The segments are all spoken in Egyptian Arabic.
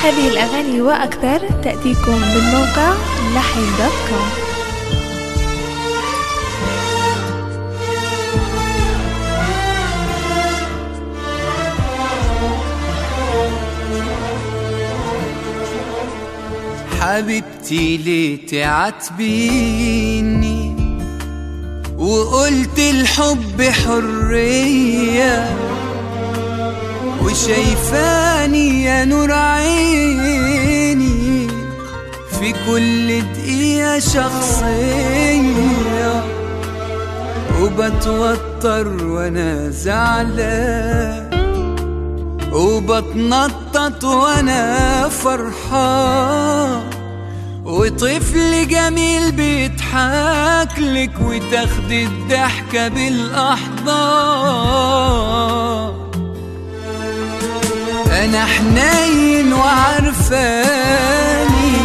هذه الأغاني وأكثر تأتيكم من موقع لحن دوت كوم حبيبتي ليه تعاتبيني وقلت الحب حرية وشايفاني يا نور عيني في كل دقيقة شخصية وبتوتر وانا زعلان وبتنطط وانا فرحان وطفل جميل بيضحك لك وتاخد الضحكة بالأحضان أنا حنين وعرفاني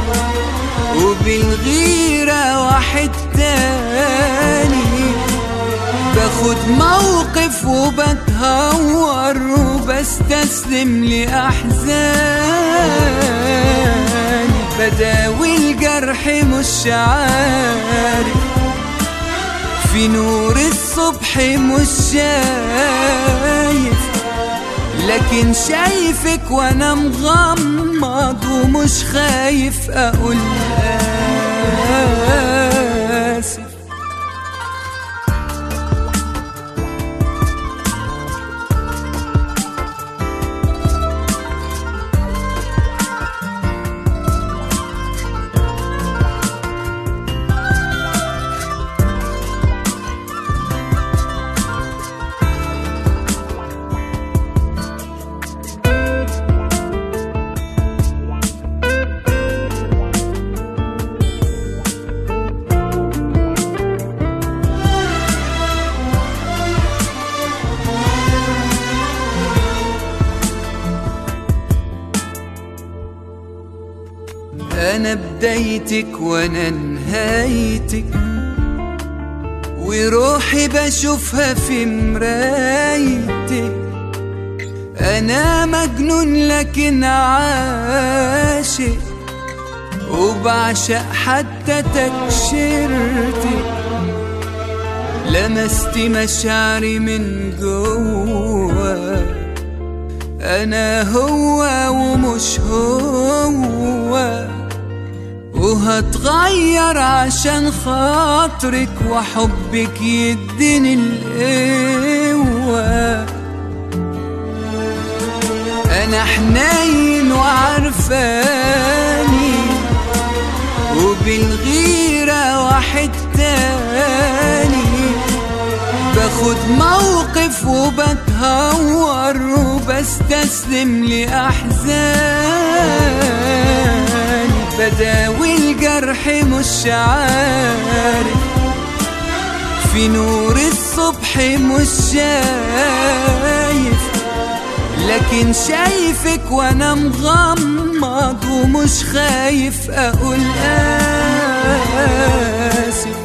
وبالغيرة واحد تاني باخد موقف وبتهور وبستسلم لأحزاني بداوي الجرح مش عارف في نور الصبح مش شايف لكن شايفك وانا مغمض ومش خايف اقول اسف أنا بدايتك وأنا نهايتك وروحي بشوفها في مرايتك أنا مجنون لكن عاشق وبعشق حتى تكشيرتك لمست مشاعري من جوا أنا هو ومش هو وهتغير عشان خاطرك وحبك يديني القوة أنا حنين وعرفاني وبالغيرة واحد تاني باخد موقف وبتهور وبستسلم لأحزاني بداوي الجرح مش عارف في نور الصبح مش شايف لكن شايفك وانا مغمض ومش خايف اقول اسف